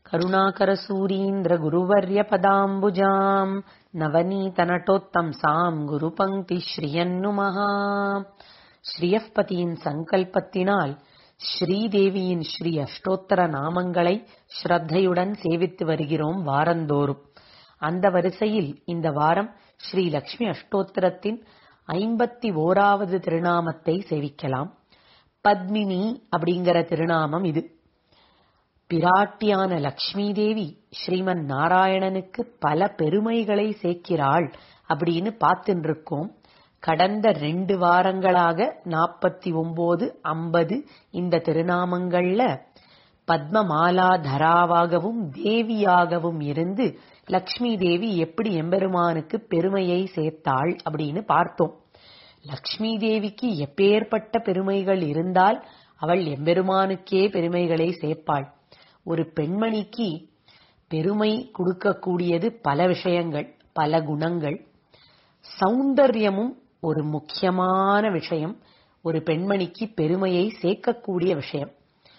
करुणाकरसूरीन्द्रगुरुवर्यपदाम्बुजाम् நவநீதநட்டோத்தம்சாம் குருபங்கி ஸ்ரீயன்னுமஹா ஸ்ரீயப்பதியின் சங்கல்பத்தினால் ஸ்ரீதேவியின் ஸ்ரீ அஷ்டோத்தர நாமங்களை ஸ்ரத்தையுடன் சேவித்து வருகிறோம் வாரந்தோறும் அந்த வரிசையில் இந்த வாரம் ஸ்ரீ லக்ஷ்மி அஷ்டோத்திரத்தின் ஐம்பத்தி ஓராவது திருநாமத்தை சேவிக்கலாம் பத்மினி அப்படிங்கிற திருநாமம் இது பிராட்டியான லக்ஷ்மி தேவி ஸ்ரீமன் நாராயணனுக்கு பல பெருமைகளை சேர்க்கிறாள் அப்படின்னு பார்த்துட்டு இருக்கோம் கடந்த ரெண்டு வாரங்களாக நாற்பத்தி ஒன்பது ஐம்பது இந்த திருநாமங்கள்ல பத்மமாலா தராவாகவும் தேவியாகவும் இருந்து லக்ஷ்மி தேவி எப்படி எம்பெருமானுக்கு பெருமையை சேர்த்தாள் அப்படின்னு பார்த்தோம் லக்ஷ்மி தேவிக்கு எப்பேற்பட்ட பெருமைகள் இருந்தால் அவள் எம்பெருமானுக்கே பெருமைகளை சேர்ப்பாள் ஒரு பெண்மணிக்கு பெருமை கொடுக்கக்கூடியது பல விஷயங்கள் பல குணங்கள் சௌந்தர்யமும் ஒரு முக்கியமான விஷயம் ஒரு பெண்மணிக்கு பெருமையை சேர்க்கக்கூடிய விஷயம்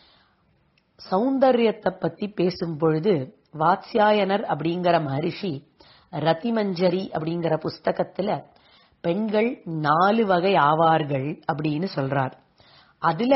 சௌந்தர்யத்தை பத்தி பேசும் பொழுது வாத்ஸ்யாயனர் அப்படிங்கிற மகரிஷி ரத்திமஞ்சரி அப்படிங்கிற புஸ்தகத்துல பெண்கள் நாலு வகை ஆவார்கள் அப்படின்னு சொல்றார் அதுல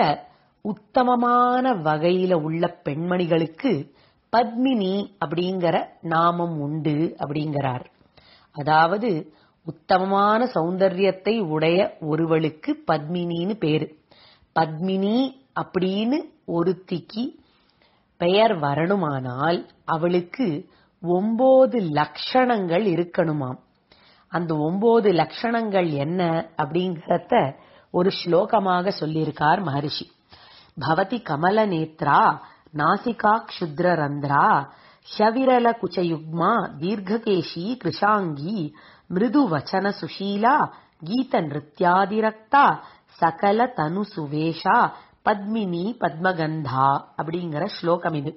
உத்தமமான வகையில உள்ள பெண்மணிகளுக்கு பத்மினி அப்படிங்கிற நாமம் உண்டு அப்படிங்கிறார் அதாவது உத்தமமான சௌந்தரியத்தை உடைய ஒருவளுக்கு பத்மினின்னு பேரு பத்மினி அப்படின்னு ஒருத்திக்கு பெயர் வரணுமானால் அவளுக்கு ஒன்பது லட்சணங்கள் இருக்கணுமாம் அந்த ஒன்பது லட்சணங்கள் என்ன அப்படிங்கறத ஒரு ஸ்லோகமாக சொல்லியிருக்கார் மகரிஷி பவதி கமல நேத்ரா நாசிகா க்ஷுத்ர ரந்திரா ஷவிரல குச்சயுக்மா தீர்க்ககேஷி கிருஷாங்கி மிருது வச்சன சுஷீலா கீத நிருத்யாதிரக்தா சகல தனு சுவேஷா பத்மினி பத்மகந்தா அப்படிங்கிற ஸ்லோகம் இது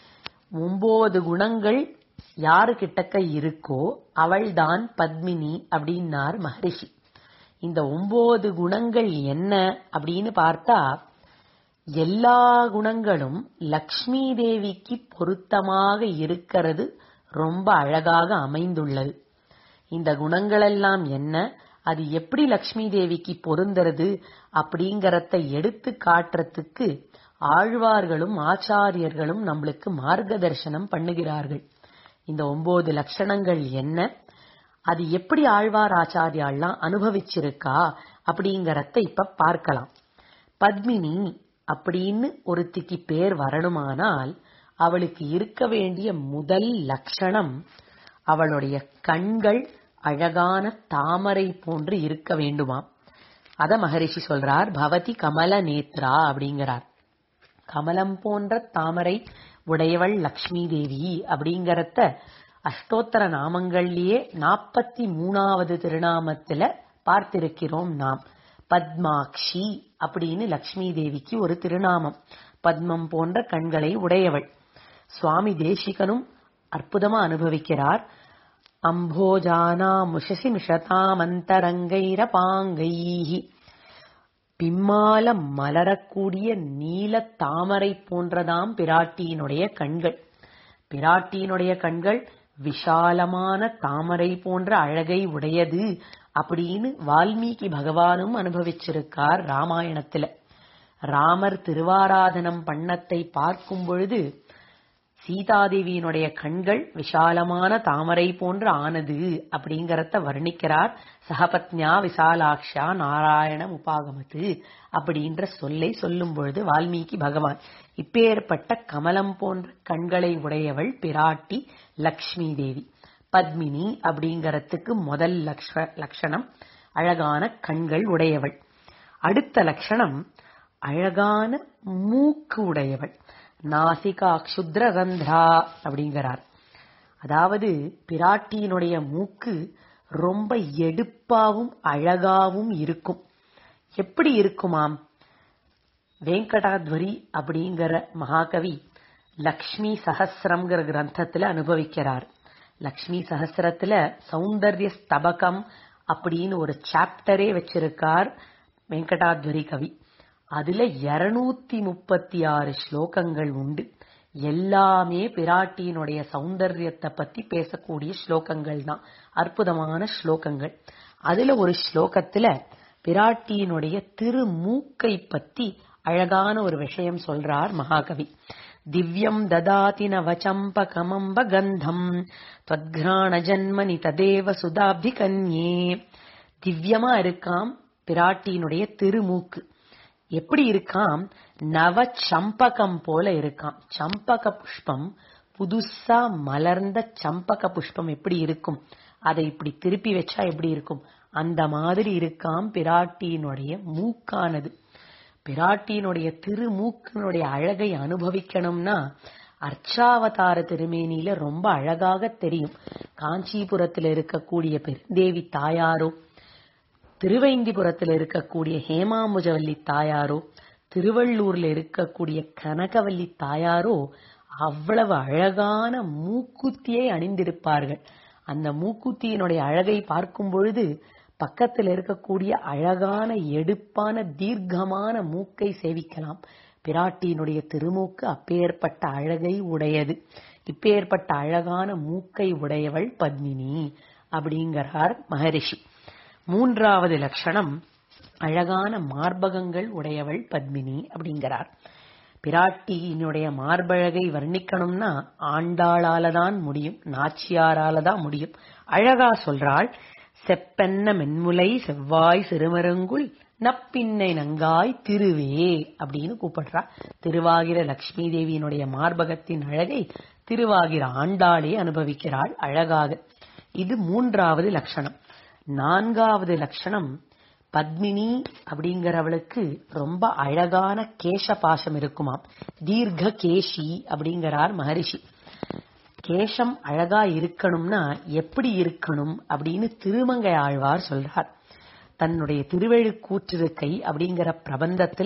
ஒன்பது குணங்கள் யாரு கிட்டக்க இருக்கோ அவள்தான் பத்மினி அப்படின்னார் மகரிஷி இந்த ஒன்பது குணங்கள் என்ன அப்படின்னு பார்த்தா எல்லா குணங்களும் லக்ஷ்மி தேவிக்கு பொருத்தமாக இருக்கிறது ரொம்ப அழகாக அமைந்துள்ளது இந்த குணங்களெல்லாம் என்ன அது எப்படி லக்ஷ்மி தேவிக்கு பொருந்துறது அப்படிங்கறத எடுத்து காட்டுறதுக்கு ஆழ்வார்களும் ஆச்சாரியர்களும் நம்மளுக்கு மார்க்கதர்சனம் பண்ணுகிறார்கள் இந்த ஒன்பது லட்சணங்கள் என்ன அது எப்படி ஆழ்வார் ஆச்சாரியாலாம் அனுபவிச்சிருக்கா அப்படிங்கறத இப்ப பார்க்கலாம் பத்மினி அப்படின்னு ஒருத்திக்கு பேர் வரணுமானால் அவளுக்கு இருக்க வேண்டிய முதல் லட்சணம் அவளுடைய கண்கள் அழகான தாமரை போன்று இருக்க வேண்டுமாம் அத மகரிஷி சொல்றார் பவதி கமல நேத்ரா அப்படிங்கிறார் கமலம் போன்ற தாமரை உடையவள் லக்ஷ்மி தேவி அப்படிங்கறத அஷ்டோத்தர நாமங்கள்லயே நாற்பத்தி மூணாவது திருநாமத்துல பார்த்திருக்கிறோம் நாம் பத்மாக்ஷி அப்படின்னு லக்ஷ்மி தேவிக்கு ஒரு திருநாமம் பத்மம் போன்ற கண்களை உடையவள் சுவாமி தேசிகனும் அற்புதமா அனுபவிக்கிறார் அம்போஜானா முஷசி நிஷதாமந்தரங்கைர பாங்கைஹி பிம்மாலம் மலரக்கூடிய நீல தாமரை போன்றதாம் பிராட்டியினுடைய கண்கள் பிராட்டியினுடைய கண்கள் விஷாலமான தாமரை போன்ற அழகை உடையது அப்படின்னு வால்மீகி பகவானும் அனுபவிச்சிருக்கார் ராமாயணத்துல ராமர் திருவாராதனம் பண்ணத்தை பார்க்கும் பொழுது சீதாதேவியினுடைய கண்கள் விஷாலமான தாமரை போன்று ஆனது அப்படிங்கறத வர்ணிக்கிறார் சகபத்ஞா விசாலாக்ஷா நாராயணம் உபாகமத்து அப்படின்ற சொல்லை சொல்லும் பொழுது வால்மீகி பகவான் இப்பேற்பட்ட கமலம் போன்ற கண்களை உடையவள் பிராட்டி லக்ஷ்மி தேவி பத்மினி அப்படிங்கறதுக்கு முதல் லட்சணம் அழகான கண்கள் உடையவள் அடுத்த லட்சணம் அழகான மூக்கு உடையவள் நாசிகா க்ஷுத்ர ரந்திரா அப்படிங்கிறார் அதாவது பிராட்டியினுடைய மூக்கு ரொம்ப எடுப்பாவும் அழகாவும் இருக்கும் எப்படி இருக்குமாம் வெங்கடாத்வரி அப்படிங்கிற மகாகவி லக்ஷ்மி சஹசிரம்ங்கிற கிரந்தத்துல அனுபவிக்கிறார் லக்ஷ்மி சஹசிரத்துல சௌந்தர்ய ஸ்தபகம் அப்படின்னு ஒரு சாப்டரே வச்சிருக்கார் வெங்கடாத்வரி கவி அதுல இருநூத்தி முப்பத்தி ஆறு ஸ்லோகங்கள் உண்டு எல்லாமே பிராட்டியினுடைய சௌந்தரியத்தை பத்தி பேசக்கூடிய ஸ்லோகங்கள் தான் அற்புதமான ஸ்லோகங்கள் அதுல ஒரு ஸ்லோகத்துல பிராட்டியினுடைய திருமூக்கை பத்தி அழகான ஒரு விஷயம் சொல்றார் மகாகவி திவ்யம் ததாதி நவச்சம்பகமம்ப கந்தம் त्वद्घ्राण ஜன்மனி ததேவ சுதாப்தி கன்யே திவ்யமா இருக்காம் பிராட்டியினுடைய திருமூக்கு எப்படி இருக்காம் நவ சம்பகம் போல இருக்காம் சம்பக புஷ்பம் புதுசா மலர்ந்த சம்பக புஷ்பம் எப்படி இருக்கும் அதை இப்படி திருப்பி வச்சா எப்படி இருக்கும் அந்த மாதிரி இருக்காம் பிராட்டியினுடைய மூக்கானது பிராட்டியினுடைய திருமூக்கினுடைய அழகை அனுபவிக்கணும்னா அர்ச்சாவதார திருமேனியில ரொம்ப அழகாக தெரியும் காஞ்சிபுரத்தில் இருக்கக்கூடிய பெருந்தேவி தாயாரோ திருவைந்திபுரத்தில் இருக்கக்கூடிய ஹேமாமுஜவல்லி தாயாரோ திருவள்ளூர்ல இருக்கக்கூடிய கனகவல்லி தாயாரோ அவ்வளவு அழகான மூக்குத்தியை அணிந்திருப்பார்கள் அந்த மூக்குத்தியினுடைய அழகை பார்க்கும் பொழுது பக்கத்தில் இருக்கக்கூடிய அழகான எடுப்பான தீர்க்கமான மூக்கை சேவிக்கலாம் பிராட்டியினுடைய திருமூக்கு அப்பேற்பட்ட அழகை உடையது இப்பேற்பட்ட அழகான மூக்கை உடையவள் பத்மினி அப்படிங்கிறார் மகரிஷி மூன்றாவது லட்சணம் அழகான மார்பகங்கள் உடையவள் பத்மினி அப்படிங்கிறார் பிராட்டியினுடைய மார்பழகை வர்ணிக்கணும்னா ஆண்டாளால தான் முடியும் நாச்சியாரால தான் முடியும் அழகா சொல்றாள் செப்பென்ன மென்முலை செவ்வாய் சிறுமருங்குள் நப்பின்னை நங்காய் திருவே அப்படின்னு கூப்பிடுறா திருவாகிர லக்ஷ்மி தேவியினுடைய மார்பகத்தின் அழகை திருவாகிர ஆண்டாளே அனுபவிக்கிறாள் அழகாக இது மூன்றாவது லட்சணம் நான்காவது லட்சணம் பத்மினி அப்படிங்கிறவளுக்கு ரொம்ப அழகான கேச பாசம் இருக்குமாம் தீர்க்க கேஷி அப்படிங்கிறார் மகரிஷி கேசம் அழகா இருக்கணும்னா எப்படி இருக்கணும் அப்படின்னு திருமங்கை ஆழ்வார் சொல்றார் தன்னுடைய திருவெழுக்கூற்றிருக்கை அப்படிங்கிற பிரபந்தத்துல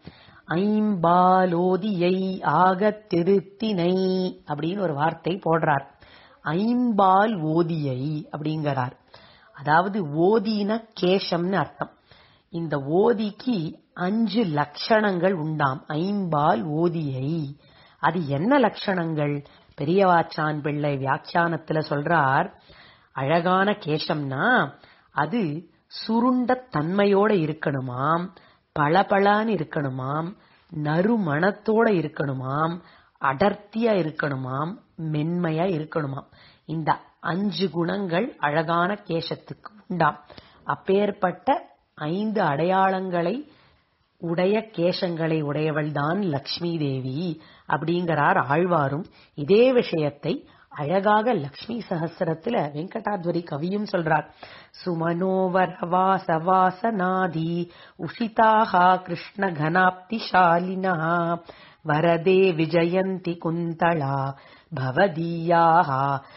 ஐம்பாலோதியை ஆக திருத்தினை அப்படின்னு ஒரு வார்த்தை போடுறார் ஐம்பால் ஓதியை அப்படிங்கிறார் அதாவது ஓதின கேசம்னு அர்த்தம் இந்த ஓதிக்கு அஞ்சு லட்சணங்கள் உண்டாம் ஐம்பால் ஓதியை அது என்ன லட்சணங்கள் பெரியவாச்சான் பிள்ளை வியாக்கியானத்துல சொல்றார் அழகான கேசம்னா அது சுருண்ட தன்மையோட இருக்கணுமாம் பளபளன்னு இருக்கணுமாம் நறுமணத்தோட இருக்கணுமாம் அடர்த்தியா இருக்கணுமாம் மென்மையா இருக்கணுமாம் இந்த அஞ்சு குணங்கள் அழகான கேசத்துக்கு உண்டாம் அப்பேற்பட்ட ஐந்து அடையாளங்களை உடைய கேசங்களை உடையவள் தான் லக்ஷ்மி தேவி அப்படிங்கிறார் ஆழ்வாரும் இதே விஷயத்தை அழகாக லக்ஷ்மி சகசிரத்துல வெங்கடாத்வரி கவியும் சொல்றார் சுமனோவர வாச வாசநாதி உஷிதாகா கிருஷ்ண கனாப்திசாலினா வரதே விஜயந்தி குந்தளா பவதீயாக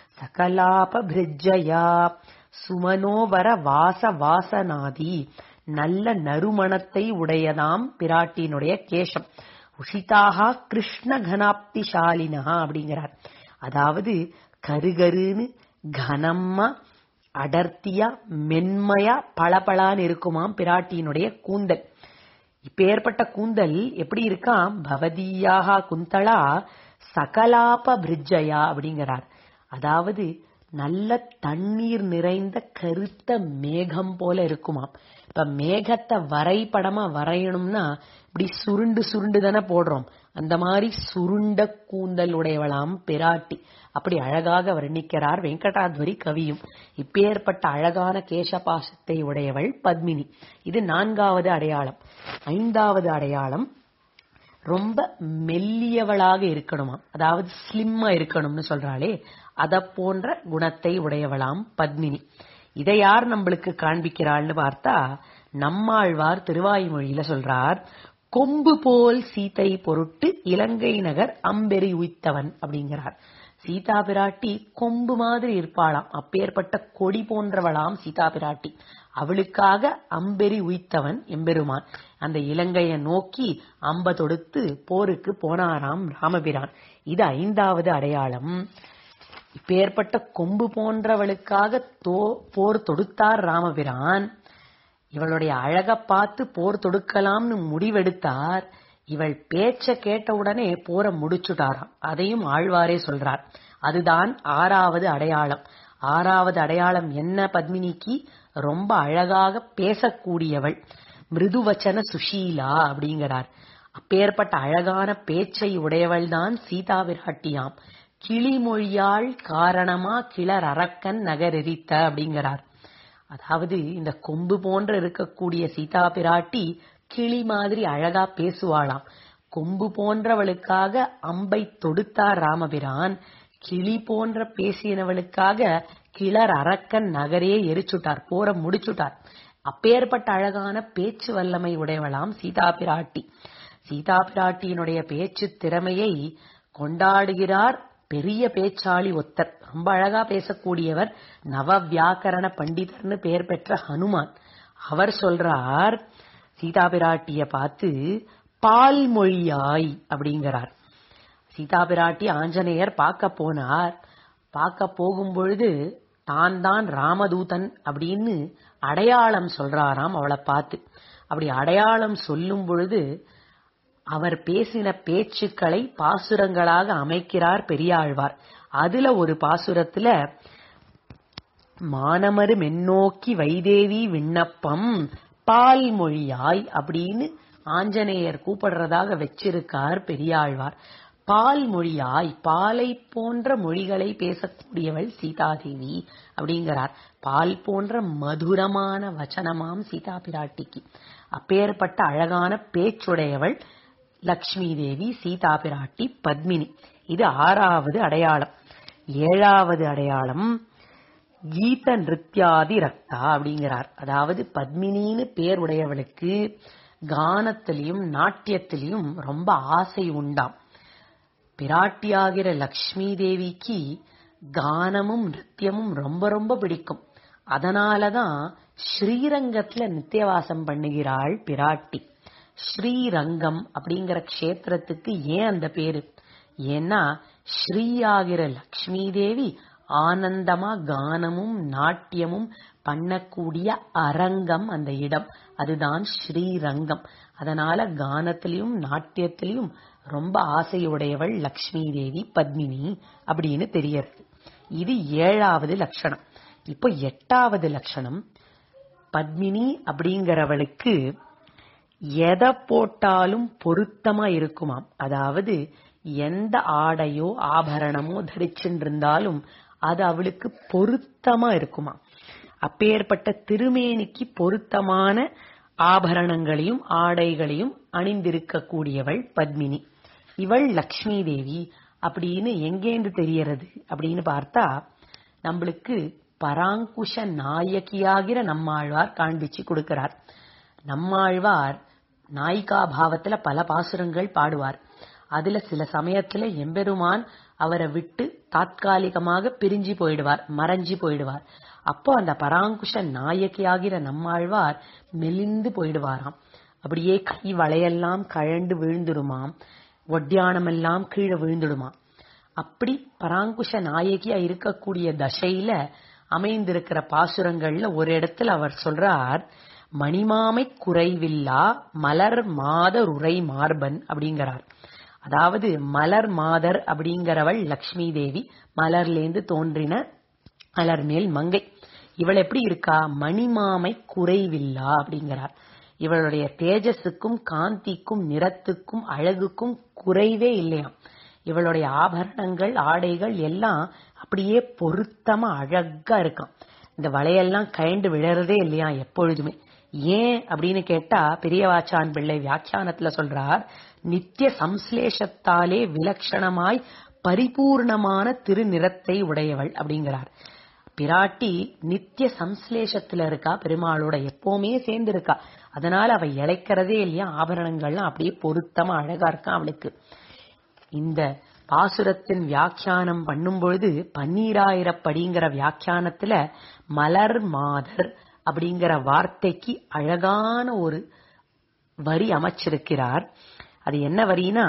சகலாபபிருஜயா சுமனோவர வாச வாசனாதி நல்ல நறுமணத்தை உடையதாம் பிராட்டியினுடைய கேசம் உஷிதாக கிருஷ்ண கனாப்திசாலினா அப்படிங்கிறார் அதாவது கருகருன்னு கனம்மா அடர்த்தியா மென்மையா பளபளான்னு இருக்குமாம் பிராட்டியினுடைய கூந்தல் இப்ப ஏற்பட்ட கூந்தல் எப்படி இருக்காம் பவதியாக குந்தளா சகலாப பிரிஜயா அப்படிங்கிறார் அதாவது நல்ல தண்ணீர் நிறைந்த கருத்த மேகம் போல இருக்குமாம் இப்ப மேகத்தை வரைபடமா வரையணும்னா இப்படி சுருண்டு சுருண்டு தானே போடுறோம் அந்த மாதிரி சுருண்ட கூந்தல் உடையவளாம் பிராட்டி அப்படி அழகாக வர்ணிக்கிறார் வெங்கடாத்வரி கவியும் இப்பேற்பட்ட அழகான கேசபாசத்தை உடையவள் பத்மினி இது நான்காவது அடையாளம் ஐந்தாவது அடையாளம் ரொம்ப மெல்லியவளாக இருக்கணுமா அதாவது ஸ்லிம்மா இருக்கணும்னு சொல்றாளே அத போன்ற குணத்தை உடையவளாம் பத்மினி இதை யார் நம்மளுக்கு காண்பிக்கிறாள்னு பார்த்தா நம்மாழ்வார் திருவாய்மொழியில சொல்றார் கொம்பு போல் சீதை பொருட்டு இலங்கை நகர் அம்பெறி உய்த்தவன் அப்படிங்கிறார் சீதா பிராட்டி கொம்பு மாதிரி இருப்பாளாம் அப்பேற்பட்ட கொடி போன்றவளாம் சீதா பிராட்டி அவளுக்காக அம்பெறி உய்த்தவன் எம்பெருமான் அந்த இலங்கையை நோக்கி அம்ப தொடுத்து போருக்கு போனாராம் ராமபிரான் இது ஐந்தாவது அடையாளம் இப்பேற்பட்ட கொம்பு போன்றவளுக்காக தோ போர் தொடுத்தார் ராமபிரான் இவளுடைய அழக பார்த்து போர் தொடுக்கலாம்னு முடிவெடுத்தார் இவள் பேச்ச கேட்ட உடனே போற முடிச்சுட்டாராம் அதையும் ஆழ்வாரே சொல்றார் அதுதான் ஆறாவது அடையாளம் ஆறாவது அடையாளம் என்ன பத்மினிக்கு ரொம்ப அழகாக பேசக்கூடியவள் மிருதுவச்சன சுஷீலா அப்படிங்கிறார் அப்பேற்பட்ட அழகான பேச்சை உடையவள் தான் சீதா விராட்டியாம் கிளிமொழியாள் காரணமா கிளர் அரக்கன் நகரெரித்த அப்படிங்கிறார் அதாவது இந்த கொம்பு போன்ற இருக்கக்கூடிய சீதா பிராட்டி கிளி மாதிரி அழகா பேசுவாளாம் கொம்பு போன்றவளுக்காக அம்பை தொடுத்தார் ராமபிரான் கிளி போன்ற பேசினவளுக்காக கிளர் அரக்கன் நகரே எரிச்சுட்டார் போற முடிச்சுட்டார் அப்பேற்பட்ட அழகான பேச்சு வல்லமை உடையவளாம் சீதா பிராட்டி சீதா பிராட்டியினுடைய பேச்சு திறமையை கொண்டாடுகிறார் பெரிய பேச்சாளி ஒத்தர் ரொம்ப அழகா பேசக்கூடியவர் நவ வியாக்கரண பண்டிதர்னு பெயர் பெற்ற ஹனுமான் அவர் சொல்றார் சீதா பிராட்டிய பார்த்து பால்மொழியாய் அப்படிங்கிறார் சீதா பிராட்டி ஆஞ்சநேயர் பார்க்க போனார் பார்க்க போகும் பொழுது தான் தான் ராமதூதன் அப்படின்னு அடையாளம் சொல்றாராம் அவளை பார்த்து அப்படி அடையாளம் சொல்லும் பொழுது அவர் பேசின பேச்சுக்களை பாசுரங்களாக அமைக்கிறார் பெரியாழ்வார் அதுல ஒரு பாசுரத்துல மானமரு மென்னோக்கி வைதேவி விண்ணப்பம் பால்மொழியாய் அப்படின்னு ஆஞ்சநேயர் கூப்பிடுறதாக வச்சிருக்கார் பெரியாழ்வார் பால் மொழியாய் பாலை போன்ற மொழிகளை பேசக்கூடியவள் சீதாதேவி அப்படிங்கிறார் பால் போன்ற மதுரமான வச்சனமாம் சீதா பிராட்டிக்கு அப்பேற்பட்ட அழகான பேச்சுடையவள் லக்ஷ்மி தேவி சீதா பிராட்டி பத்மினி இது ஆறாவது அடையாளம் ஏழாவது அடையாளம் கீத நிருத்யாதி ரக்தா அப்படிங்கிறார் அதாவது பத்மினின்னு பேர் உடையவளுக்கு கானத்திலையும் நாட்டியத்திலையும் ரொம்ப ஆசை உண்டாம் பிராட்டியாகிற லக்ஷ்மி தேவிக்கு கானமும் நிருத்தியமும் ரொம்ப ரொம்ப பிடிக்கும் அதனாலதான் ஸ்ரீரங்கத்துல நித்தியவாசம் பண்ணுகிறாள் பிராட்டி ஸ்ரீரங்கம் அப்படிங்கிற க்ஷேத்திரத்துக்கு ஏன் அந்த பேரு ஏன்னா ஸ்ரீயாகிற லக்ஷ்மி தேவி ஆனந்தமா கானமும் நாட்டியமும் பண்ணக்கூடிய அரங்கம் அந்த இடம் அதுதான் ஸ்ரீரங்கம் அதனால கானத்திலையும் நாட்டியத்திலையும் ரொம்ப ஆசையுடையவள் லக்ஷ்மி தேவி பத்மினி அப்படின்னு தெரியறது இது ஏழாவது லட்சணம் இப்போ எட்டாவது லட்சணம் பத்மினி அப்படிங்கிறவளுக்கு எதை போட்டாலும் பொருத்தமா இருக்குமாம் அதாவது எந்த ஆடையோ ஆபரணமோ தரிச்சுட்டு இருந்தாலும் அது அவளுக்கு பொருத்தமா இருக்குமா அப்பேற்பட்ட திருமேனிக்கு பொருத்தமான ஆபரணங்களையும் ஆடைகளையும் அணிந்திருக்கக்கூடியவள் பத்மினி இவள் லக்ஷ்மி தேவி அப்படின்னு எங்கேந்து தெரியறது அப்படின்னு பார்த்தா நம்மளுக்கு பராங்குஷ நாயகியாகிற நம்மாழ்வார் காண்பிச்சு கொடுக்கிறார் நம்மாழ்வார் நாயிகா பாவத்துல பல பாசுரங்கள் பாடுவார் அதுல சில சமயத்துல எம்பெருமான் அவரை விட்டு தாத்காலிகமாக பிரிஞ்சு போயிடுவார் மறைஞ்சு போயிடுவார் அப்போ அந்த பராங்குஷ நாயகியாகிற நம்மாழ்வார் மெலிந்து போயிடுவாராம் அப்படியே கை வளையெல்லாம் கழண்டு விழுந்துடுமாம் ஒட்டியானமெல்லாம் கீழே விழுந்துடுமா அப்படி பராங்குஷ நாயகியா இருக்கக்கூடிய தசையில அமைந்திருக்கிற பாசுரங்கள்ல ஒரு இடத்துல அவர் சொல்றார் மணிமாமை குறைவில்லா மலர் மாதர் உரை மார்பன் அப்படிங்கிறார் அதாவது மலர் மாதர் அப்படிங்கிறவள் லக்ஷ்மி தேவி மலர்லேந்து தோன்றின மலர் மேல் மங்கை இவள் எப்படி இருக்கா மணிமாமை குறைவில்லா அப்படிங்கிறார் இவளுடைய தேஜஸுக்கும் காந்திக்கும் நிறத்துக்கும் அழகுக்கும் குறைவே இல்லையாம் இவளுடைய ஆபரணங்கள் ஆடைகள் எல்லாம் அப்படியே பொருத்தமா அழகா இருக்காம் இந்த வளையெல்லாம் கயண்டு விழறதே இல்லையா எப்பொழுதுமே ஏன் அப்படின்னு கேட்டா பெரியவாச்சான் பிள்ளை வியாக்கியானத்துல சொல்றார் நித்திய சம்ஸ்லேஷத்தாலே விலட்சணமாய் பரிபூர்ணமான திருநிறத்தை உடையவள் அப்படிங்கிறார் பிராட்டி நித்திய சம்ஸ்லேஷத்துல இருக்கா பெருமாளோட எப்பவுமே சேர்ந்து இருக்கா அதனால அவ இழைக்கிறதே இல்லையா ஆபரணங்கள்லாம் அப்படியே பொருத்தமா அழகா இருக்கா அவளுக்கு இந்த பாசுரத்தின் வியாக்கியானம் பண்ணும் பொழுது பன்னீராயிரப்படிங்கிற வியாக்கியானத்துல மலர் மாதர் அப்படிங்கிற வார்த்தைக்கு அழகான ஒரு வரி அமைச்சிருக்கிறார் அது என்ன வரினா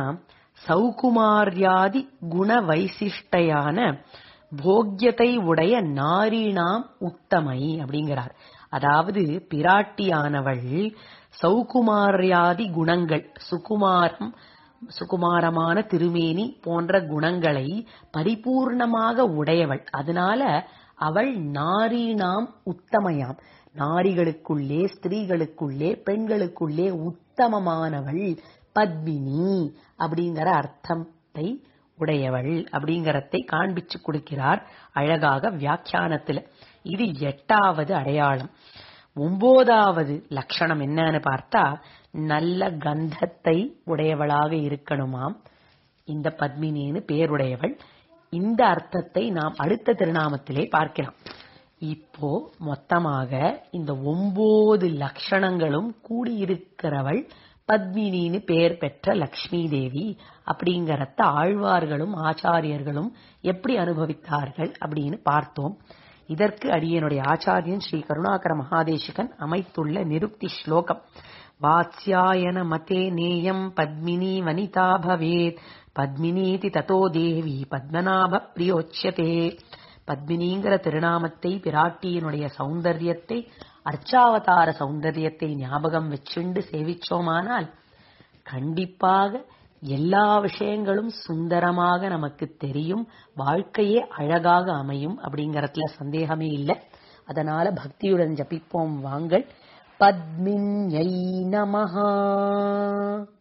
சௌகுமார்யாதி குண வைசிஷ்டையான போக்கியத்தை உடைய நாரீணாம் உத்தமை அப்படிங்கிறார் அதாவது பிராட்டியானவள் சௌகுமாரியாதி குணங்கள் சுகுமாரம் சுகுமாரமான திருமேனி போன்ற குணங்களை பரிபூர்ணமாக உடையவள் அதனால அவள் நாரீணாம் உத்தமையாம் நாரிகளுக்குள்ளே ஸ்திரீகளுக்குள்ளே பெண்களுக்குள்ளே உத்தமமானவள் பத்மினி அப்படிங்கிற அர்த்தத்தை உடையவள் அப்படிங்கறதை காண்பிச்சு கொடுக்கிறார் அழகாக வியாக்கியானத்துல இது எட்டாவது அடையாளம் ஒன்பதாவது லட்சணம் என்னன்னு பார்த்தா நல்ல கந்தத்தை உடையவளாக இருக்கணுமாம் இந்த பத்மினின்னு பேருடையவள் இந்த அர்த்தத்தை நாம் அடுத்த திருநாமத்திலே பார்க்கலாம் இப்போ மொத்தமாக இந்த ஒன்பது லட்சணங்களும் கூடியிருக்கிறவள் பத்மினின்னு பெயர் பெற்ற லக்ஷ்மி தேவி அப்படிங்கறத ஆழ்வார்களும் ஆச்சாரியர்களும் எப்படி அனுபவித்தார்கள் அப்படின்னு பார்த்தோம் இதற்கு அடியனுடைய ஆச்சாரியன் ஸ்ரீ கருணாகர மகாதேசிகன் அமைத்துள்ள நிருக்தி ஸ்லோகம் வாத்ஸ்யாயன மதே நேயம் பத்மினி வனிதா பவேத் பத்மினீதி ததோ தேவி பத்மநாப பிரியோச்சியதே பத்மினிங்கிற திருநாமத்தை பிராட்டியினுடைய சௌந்தரியத்தை அர்ச்சாவதார சௌந்தரியத்தை ஞாபகம் வச்சுண்டு சேவிச்சோமானால் கண்டிப்பாக எல்லா விஷயங்களும் சுந்தரமாக நமக்கு தெரியும் வாழ்க்கையே அழகாக அமையும் அப்படிங்கறதுல சந்தேகமே இல்லை அதனால பக்தியுடன் ஜபிப்போம் வாங்கள் பத்மின்யை நமஹா